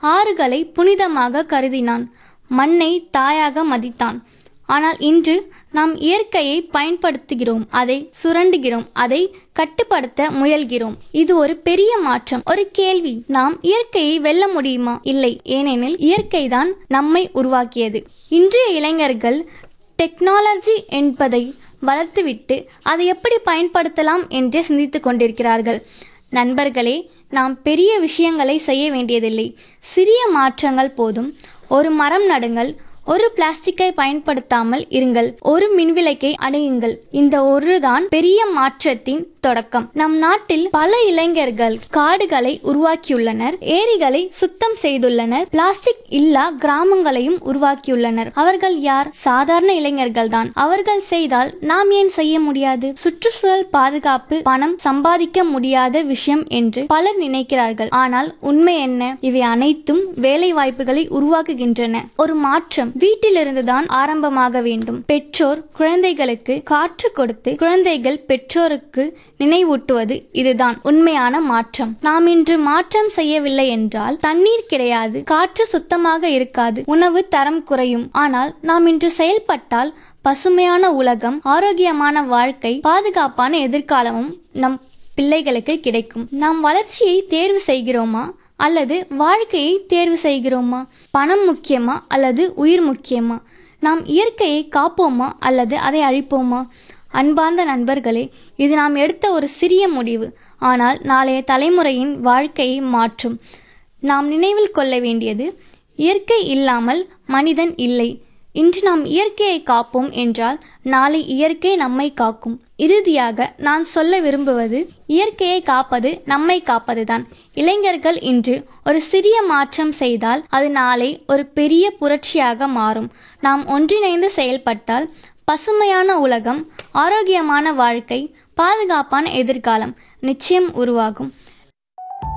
ஆறுகளை புனிதமாக கருதினான் மண்ணை தாயாக மதித்தான் ஆனால் இன்று நாம் இயற்கையை பயன்படுத்துகிறோம் அதை சுரண்டுகிறோம் அதை கட்டுப்படுத்த முயல்கிறோம் இது ஒரு பெரிய மாற்றம் ஒரு கேள்வி நாம் இயற்கையை வெல்ல முடியுமா இல்லை ஏனெனில் இயற்கைதான் நம்மை உருவாக்கியது இன்றைய இளைஞர்கள் டெக்னாலஜி என்பதை வளர்த்துவிட்டு அதை எப்படி பயன்படுத்தலாம் என்றே சிந்தித்துக் கொண்டிருக்கிறார்கள் நண்பர்களே நாம் பெரிய விஷயங்களை செய்ய வேண்டியதில்லை சிறிய மாற்றங்கள் போதும் ஒரு மரம் நடுங்கள் ஒரு பிளாஸ்டிக்கை பயன்படுத்தாமல் இருங்கள் ஒரு மின்விளக்கை அணுகுங்கள் இந்த ஒருதான் பெரிய மாற்றத்தின் தொடக்கம் நம் நாட்டில் பல இளைஞர்கள் காடுகளை உருவாக்கியுள்ளனர் ஏரிகளை சுத்தம் செய்துள்ளனர் பிளாஸ்டிக் இல்லா கிராமங்களையும் உருவாக்கியுள்ளனர் அவர்கள் யார் சாதாரண இளைஞர்கள் தான் அவர்கள் செய்தால் நாம் ஏன் செய்ய முடியாது சுற்றுச்சூழல் பாதுகாப்பு பணம் சம்பாதிக்க முடியாத விஷயம் என்று பலர் நினைக்கிறார்கள் ஆனால் உண்மை என்ன இவை அனைத்தும் வேலை வாய்ப்புகளை உருவாக்குகின்றன ஒரு மாற்றம் வீட்டிலிருந்துதான் ஆரம்பமாக வேண்டும் பெற்றோர் குழந்தைகளுக்கு காற்று கொடுத்து குழந்தைகள் பெற்றோருக்கு நினைவூட்டுவது இதுதான் உண்மையான மாற்றம் நாம் இன்று மாற்றம் செய்யவில்லை என்றால் தண்ணீர் கிடையாது காற்று சுத்தமாக இருக்காது உணவு தரம் குறையும் ஆனால் நாம் இன்று செயல்பட்டால் பசுமையான உலகம் ஆரோக்கியமான வாழ்க்கை பாதுகாப்பான எதிர்காலமும் நம் பிள்ளைகளுக்கு கிடைக்கும் நாம் வளர்ச்சியை தேர்வு செய்கிறோமா அல்லது வாழ்க்கையை தேர்வு செய்கிறோமா பணம் முக்கியமா அல்லது உயிர் முக்கியமா நாம் இயற்கையை காப்போமா அல்லது அதை அழிப்போமா அன்பார்ந்த நண்பர்களே இது நாம் எடுத்த ஒரு சிறிய முடிவு ஆனால் நாளைய தலைமுறையின் வாழ்க்கையை மாற்றும் நாம் நினைவில் கொள்ள வேண்டியது இயற்கை இல்லாமல் மனிதன் இல்லை இன்று நாம் இயற்கையை காப்போம் என்றால் நாளை இயற்கை நம்மை காக்கும் இறுதியாக நான் சொல்ல விரும்புவது இயற்கையை காப்பது நம்மை காப்பதுதான் இளைஞர்கள் இன்று ஒரு சிறிய மாற்றம் செய்தால் அது நாளை ஒரு பெரிய புரட்சியாக மாறும் நாம் ஒன்றிணைந்து செயல்பட்டால் பசுமையான உலகம் ஆரோக்கியமான வாழ்க்கை பாதுகாப்பான எதிர்காலம் நிச்சயம் உருவாகும்